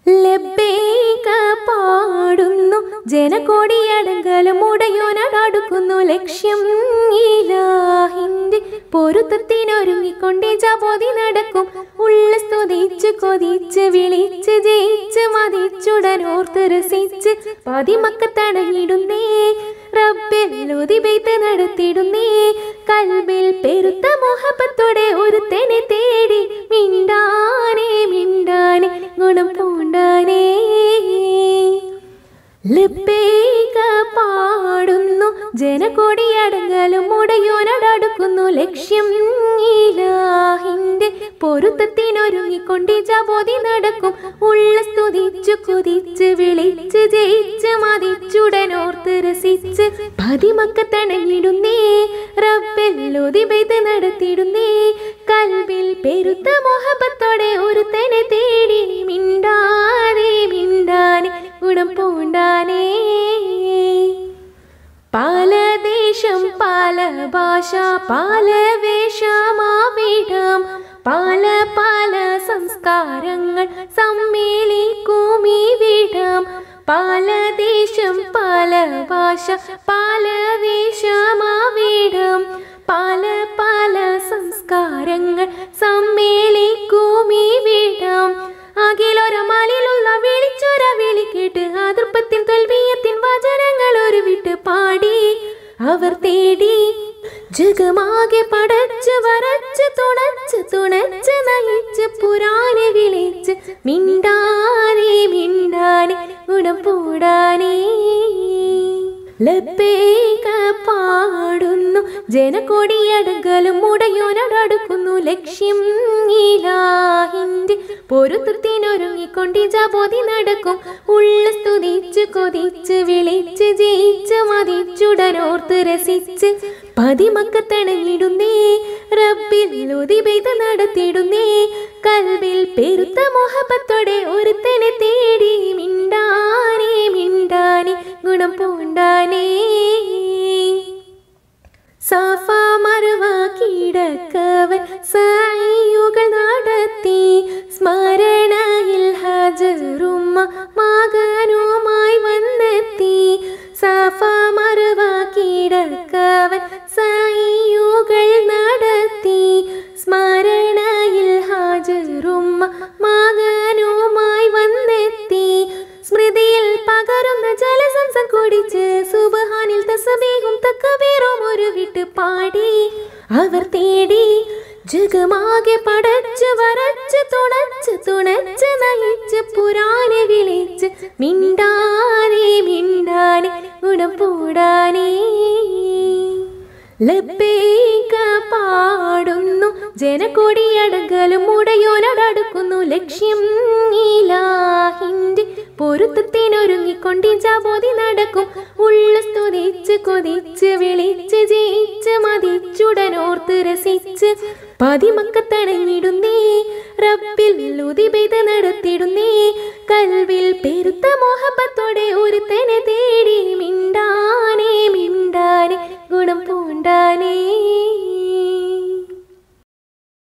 ലബ്ബേക പാടുന്നു ജനകോടിയടങ്കലും ഉടയോനടുക്കുന്നു ലക്ഷ്യം ഇലാഹിന്റെ പൊരുത്തത്തിനൊരുങ്ങിക്കൊണ്ടേ ജപോതി നടക്കും ഉള്ള സ്തുതിച്ച് കൊതിച്ച് വിളിച്ച് ജയിച്ച് മതിച്ചുടൻ ഓർത്ത് രസിച്ച് പതിമക്കത്തടങ്ങിടുന്നേ റബ്ബിൽ ഉതിബെയ്ത്ത് നടത്തിടുന്നേ കൽബിൽ പെരുത്ത മോഹപ്പത്തോടെ ഒരുത്തനെ തേടി മിണ്ടാനേ മിണ്ടാനേ ഗുണം പൂണ്ടാനേ ലബ്ബേക പാടുന്നു ജനകൊടിയടങ്ങലും ഉടയോനടുക്കുന്നു ലക്ഷ്യം ഇലാഹിന്റെ പൊരുത്തത്തിനൊരുങ്ങിക്കൊണ്ടേ ജപോതി നടക്കും ഉള്ള സ്തുതിച്ചു കുതിച്ച് വിളിച്ച് ജയിച്ച് മതിച്ചുടനോർത്ത് രസിച്ച് പതിമക്കത്തണങ്ങിടുന്നേ റബ്ബിൽ ഒതിബെയ്ത് നടത്തിടുന്നേ കൽവിൽ പെരുത്ത മോഹബത്തോടെ ഒരുത്തനെ തേടി മിണ്ടാനേ മിണ്ടാനേ ഗുണം പൂണ്ടാനേ പല ദേശം പല ഭാഷ പല വേഷമാവിടം പല പല സംസ്കാരങ്ങൾ സമ്മേളിക്കും ഈ വിടം പല ദേശം പല ഭാഷ പല വേഷമാവിടം പല പല സംസ്കാരങ്ങൾ സമ്മേളിക്കും ഈ വിടം അഖിലൊരമാലിലുള്ള വിളിച്ചൊര വിളി കേട്ട് ആതൃപ്പത്തിൻ തോൽവിയത്തിൻ വചനങ്ങൾ ഒരു വിട്ട് പാടി അവർ തേടി ജഗമാകെ പടച്ച് വരച്ച് തുണച്ച് തുണച്ച് നയിച്ച് പുരാനെ വിളിച്ച് മിണ്ടാനേ മിണ്ടാനേ ഗുണം പൂടാനേ ലബ്ബേക പാടുന്നു ജനകൊടിയടങ്കലും ഉടയോനടുക്കുന്നു ലക്ഷ്യം ഇലാഹിന്റെ പൊരുത്തത്തിനൊരുങ്ങിക്കൊണ്ടി ജപോതി നടക്കും ഉള്ള സ്തുതിച്ച് കൊതിച്ച് വിളിച്ച് ജയിച്ച് മതിച്ചുടനോർത്ത് രസിച്ച് പതിമക്കത്തണങ്ങിടുന്നേ റബ്ബിൽ ഉതിബെയ്ത് നടത്തിടുന്നേ കൽവിൽ പെരുത്ത മോഹബത്തോടെ ഒരുത്തനെ തേടി മിണ്ടാനേ മിണ്ടാനേ ഗുണം പൂണ്ടാനേ സാഫ മറുവ കിടക്കവൻ സായിയുകൾ നടത്തി സ്മരണയിൽ ഹജറുമ്മ മകനുമായി വന്നെത്തി സാഫ മറുവ കിടക്കവൻ സായിയുകൾ നടത്തി സ്മരണയിൽ ഹാജറുമ്മ മകനുമായി വന്നെത്തി സ്മൃതിയിൽ പകരുന്ന ജലസംസം കുടിച്ച് സുബഹാനിൽ തസബീഹും തക്കബീറും ഒരു വിട്ട് പാടി അവർ തേടി ജഗമാകെ പടച്ച് വരച്ച് തുണച്ച് തുണച്ച് നയിച്ച് പുരാനെ വിളിച്ച് മിണ്ടാനേ മിണ്ടാനേ ഗുണം പൂടാനേ ലബ്ബേക പാടുന്നു ജനകൊടിയടങ്കലും ഉടയോനടുക്കുന്നു ലക്ഷ്യം ഇലാഹിന്റെ പൊരുത്തത്തിനൊരുങ്ങിക്കൊണ്ടി ജപോതി നടക്കും ഉള്ള സ്തുതിച്ച് കൊതിച്ച് വിളിച്ച് ജയിച്ച് മതിച്ചുടനോർത്ത് രസിച്ച് പതിമക്കത്തടങ്ങിടുന്നേ റബ്ബിൽ ഉതിബെയ്ത് നടത്തിടുന്നേ കൽവിൽ പെരുത്ത മോഹബത്തോടെ